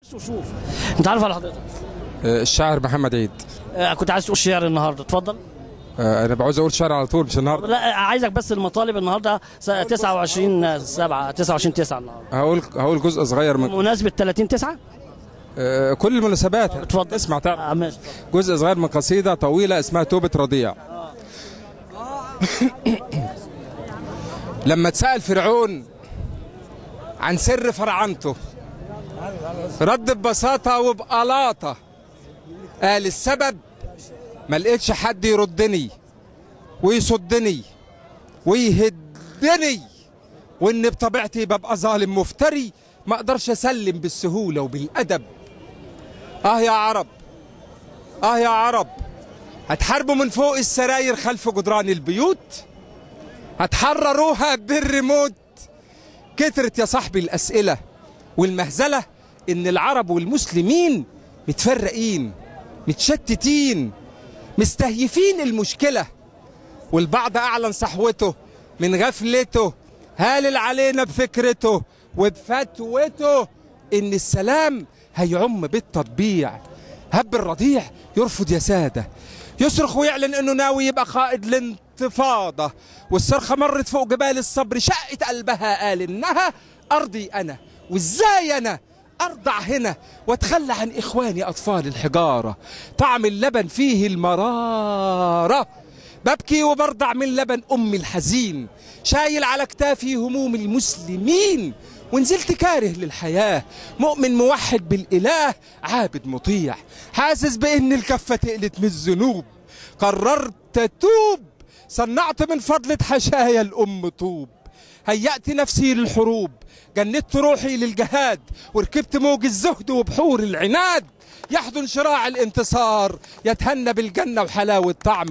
شوف انت عارف على حضرتك الشاعر محمد عيد آه، كنت عايز تقول شعر النهارده اتفضل آه، انا بعوز اقول شعر على طول مش النهارده لا عايزك بس المطالب النهارده س- 29 7 29 9 النهارده هقول هقول جزء صغير من بمناسبه 30 9 آه، كل المناسبات اتفضل اسمع تعال آه، ماشي جزء صغير من قصيده طويله اسمها توبه رضيع لما اتسال فرعون عن سر فرعنته رد ببساطه وبقلاطه قال السبب ما لقيتش حد يردني ويصدني ويهدني وان بطبيعتي ببقى ظالم مفتري ما اقدرش اسلم بالسهوله وبالادب اه يا عرب اه يا عرب هتحاربوا من فوق السراير خلف جدران البيوت هتحرروها بالريموت كترت يا صاحبي الاسئله والمهزله ان العرب والمسلمين متفرقين متشتتين مستهيفين المشكله والبعض اعلن صحوته من غفلته هالل علينا بفكرته وبفتوته ان السلام هيعم بالتطبيع هب الرضيع يرفض يا ساده يصرخ ويعلن انه ناوي يبقى قائد الانتفاضه والصرخه مرت فوق جبال الصبر شقت قلبها قال انها ارضي انا وازاي انا ارضع هنا واتخلى عن اخواني اطفال الحجاره طعم اللبن فيه المراره ببكي وبرضع من لبن امي الحزين شايل على كتافي هموم المسلمين ونزلت كاره للحياة مؤمن موحد بالإله عابد مطيع حاسس بإن الكفة تقلت من الذنوب قررت أتوب صنعت من فضلة حشايا الأم طوب هيأت نفسي للحروب جندت روحي للجهاد وركبت موج الزهد وبحور العناد يحضن شراع الانتصار يتهنى بالجنة وحلاوة طعم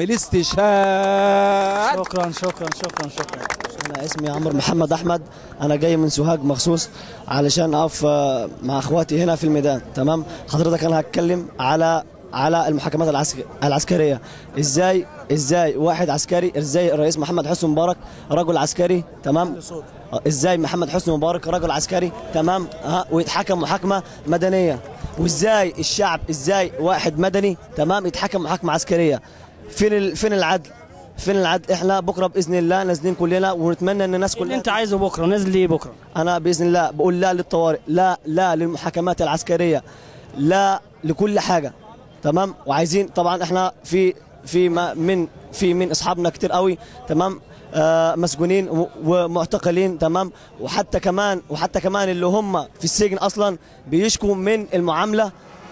الاستشهاد شكرا شكرا شكرا شكرا انا اسمي عمرو محمد احمد انا جاي من سوهاج مخصوص علشان اقف آه، مع اخواتي هنا في الميدان تمام حضرتك انا هتكلم على على المحاكمات العسك... العسكريه ازاي ازاي واحد عسكري ازاي الرئيس محمد حسني مبارك رجل عسكري تمام آه، ازاي محمد حسني مبارك رجل عسكري تمام ها ويتحكم محاكمه مدنيه وازاي الشعب ازاي واحد مدني تمام يتحكم محاكمه عسكريه فين ال... فين العدل فين العدل احنا بكره باذن الله نازلين كلنا ونتمنى ان الناس اللي كلها انت عايزه بكره نازل ليه بكره انا باذن الله بقول لا للطوارئ لا لا للمحاكمات العسكريه لا لكل حاجه تمام وعايزين طبعا احنا في في ما من في من اصحابنا كتير قوي تمام آه مسجونين و- ومعتقلين تمام وحتى كمان وحتى كمان اللي هم في السجن اصلا بيشكوا من المعامله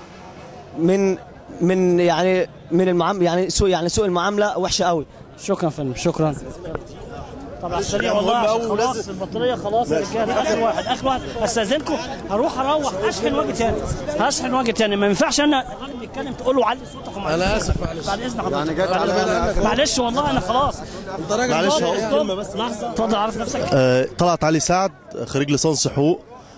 من من يعني من المعامله يعني سوء يعني سوء المعامله وحشه قوي شكرا يا فندم شكرا طبعا سريع والله عشان خلاص البطاريه خلاص يا رجاله اخر واحد اخر واحد استاذنكم هروح اروح اشحن وجه تاني هشحن وجه تاني ما ينفعش انا الراجل بيتكلم تقول له علي صوتك ومعلش انا اسف معلش بعد اذن حضرتك معلش- معلش والله انا خلاص معلش اتفضل، هقول اتفضل. كلمة بس. لحظه اتفضل عارف نفسك آه، طلعت علي سعد خريج ليسانس حقوق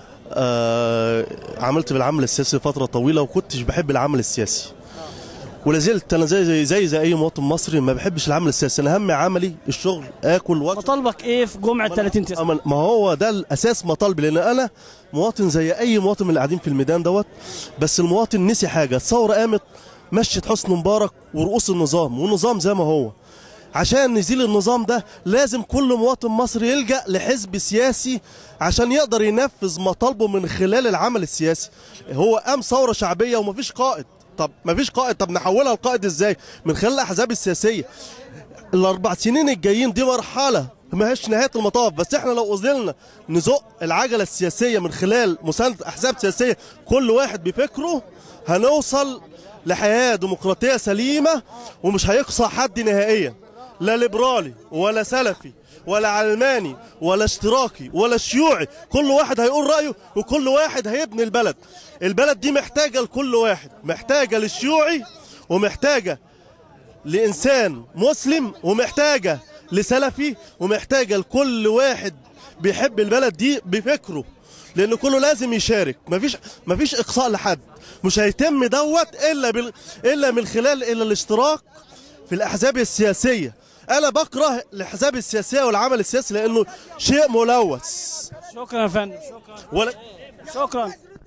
آه، عملت بالعمل السياسي فترة طويلة وكنتش بحب العمل السياسي ولا زلت انا زي زي زي, زي اي مواطن مصري ما بحبش العمل السياسي انا همي عملي الشغل اكل واكل مطالبك ايه في جمعه 30 9 أمل- ما هو ده الاساس مطالبي لان انا مواطن زي اي مواطن من اللي قاعدين في الميدان دوت بس المواطن نسي حاجه الثوره قامت مشت حسني مبارك ورؤوس النظام والنظام زي ما هو عشان نزيل النظام ده لازم كل مواطن مصري يلجأ لحزب سياسي عشان يقدر ينفذ مطالبه من خلال العمل السياسي هو قام ثورة شعبية ومفيش قائد طب مفيش قائد طب نحولها لقائد ازاي من خلال الاحزاب السياسيه الاربع سنين الجايين دي مرحله ما هيش نهايه المطاف بس احنا لو قدرنا نزق العجله السياسيه من خلال مسانده احزاب سياسيه كل واحد بفكره هنوصل لحياه ديمقراطيه سليمه ومش هيقصى حد نهائيا لا ليبرالي ولا سلفي ولا علماني ولا اشتراكي ولا شيوعي كل واحد هيقول رأيه وكل واحد هيبني البلد البلد دي محتاجة لكل واحد محتاجة للشيوعي ومحتاجة لإنسان مسلم ومحتاجة لسلفي ومحتاجة لكل واحد بيحب البلد دي بفكره لأن كله لازم يشارك مفيش مفيش إقصاء لحد مش هيتم دوت إلا بال... إلا من خلال إلا الاشتراك في الأحزاب السياسية أنا بكره الأحزاب السياسية والعمل السياسي لأنه شيء ملوث شكرا يا فندم شكرا ولا شكرا